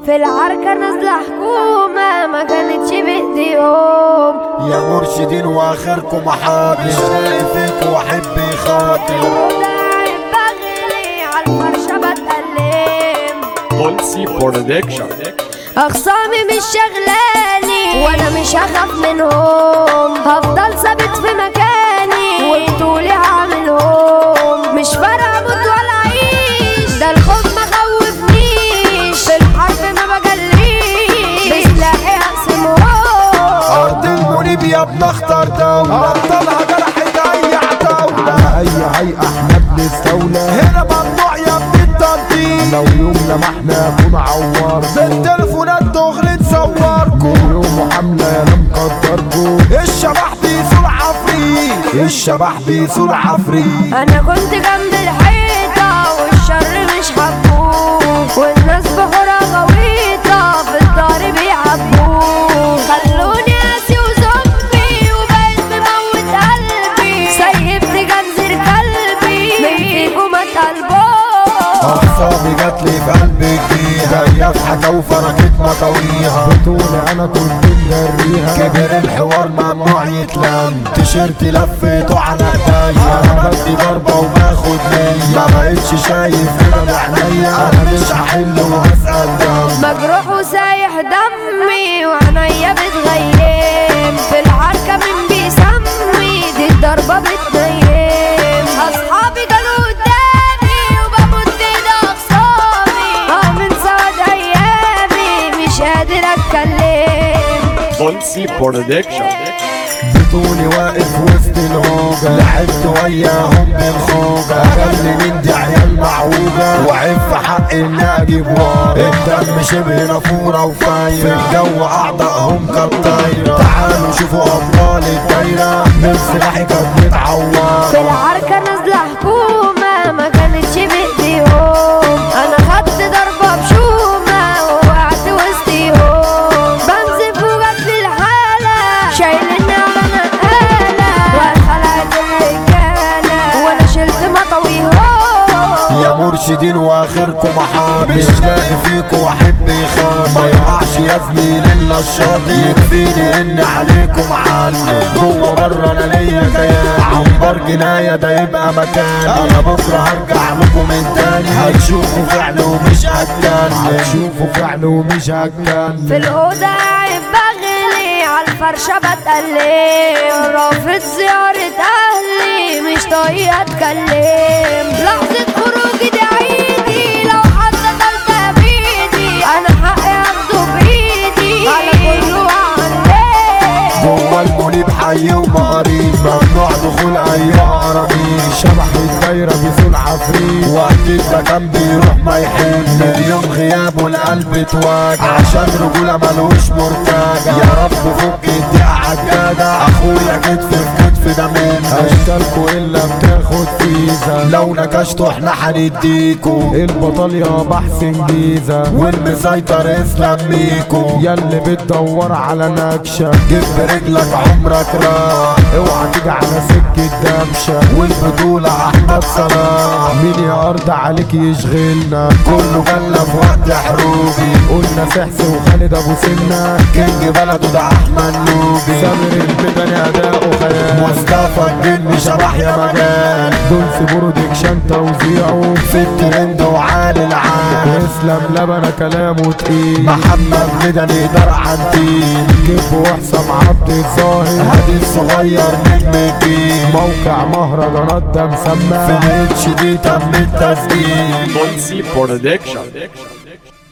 في العركة نازلة حكومة ما كانتش بايديهم يا مرشدين واخركم محاضر مش لاقي فيكم واحب يخاطر وداعي بغلي عالفرشة بتألم Dolce Production. اخصامي مش شغلاني وانا مش هخاف منهم هفضل ثابت في مكاني وبطولي هعملهم مش فارقه اموت ولا اعيش ده الخوف ما خوفنيش في الحرب ما بجليش بسلاحي هقسمهم ارض المنيب يا ابن اختار دولة ابطالها جرحت اي عتاولة على اي هيئة احنا بنستولى هنا ممنوع يا ابن التنطيط لو يوم لمحنا اكون عوار بالتليفونات دغري تصوركم يوم حملة يا انا مقدركم الشبح بيصور عفريت الشبح بيصور عفريت انا كنت جنب الحيطه والشر مش حبوه والناس بحورة غويطه في الدار بيعبوه خلوني قاسي وزومبي وبقيت مموت قلبي سيبت جنزير كلبي من فيكم اتقلبوه اعصابي جات لي في قلبي جديدة جاية في حاجة وفركت مطويها بطولي انا كنت مجريها كبر الحوار ممنوع يتلم تيشيرت لفيته على ايديا انا بدي ضربة وباخد مية ما بقتش شايف كده بعينيا انا مش هحل وهسأل دم مجروح وسايح دمي وعينيا بتغيم في العركة من بيسمي دي الضربة بتنيم أصحابي كانوا قدامي وبموت ايد أخصامي اه من سواد أيامي مش قادر أتكلم Dolce Production. بطولي واقف وسط الهوجة لعبت وياهم بالخوجة اقل من دي عيال معوجة وعيب في حق اني اجيب ورا الدم شبه نافورة وفايرة في الجو اعضائهم كالطايرة تعالوا شوفوا ابطال الدايرة من سلاحي كانت متعورة في العركة نازلة حكومة ما كانتش بإيديهم أنا خدت ضربة بشومة ووقعت وسطيهم بنزف وجت في الحالة شايلني على نقالة واتخلعت الرجالة وأنا شلت مطويهم يا مرشدين واخركم محابي مش لاقي فيكم واحب يخاف ما يقعش يا زميلي الا الشاطئ يكفيني ان عليكم عني جوه بره انا ليا كيان عنبر جنايه ده يبقى مكاني انا بكره هرجع لكم من تاني هتشوفوا فعل ومش هتكلم هتشوفوا فعل ومش هتكلم في الأوضة قاعد بغلي عالفرشة بتألم رافض زيارة أهلي مش طايقة أتكلم لحظة خروجي دي عيدي لو حد قتلت بإيدي أنا حقي أخده بإيدي على كله وعليه جوه المنيب حي ومقاريب ممنوع دخول اي قرابين شبح الدايره بيسول عفريت واكيد ده كان بيروح ما يحل مليون غياب والقلب اتواجع عشان رجوله ملوش مرتجع يا رب فك الدقيقه عالجدع اخويا كتف في كتف ده مني اشتركوا الا بتاخد فيزا لو نكشتوا احنا هنديكوا البطل يا بحسن جيزه والمسيطر اسلام ميكو ياللي بتدور على نكشه جيب برجلك عمرك راح اوعى تيجي على سكه دبشه والبطوله احمد صلاح مين يا ارض عليك يشغلنا كله جالنا في وقت حروبي قلنا سحس وخالد ابو سنه كينج بلده ده احمد نوبي سامر البدني اداؤه خيال مصطفى الجن شبح يا مجال دول برودكشن توزيعه في الترند وعالي العال اسلام لبنة كلامه تقيل محمد مدني دار عنتيل كيف وحسام عبد الظاهر هادي الصغير نجم الجيل موقع مهرجانات ده مسمى في الاتش دي تم التسجيل Dolce Production.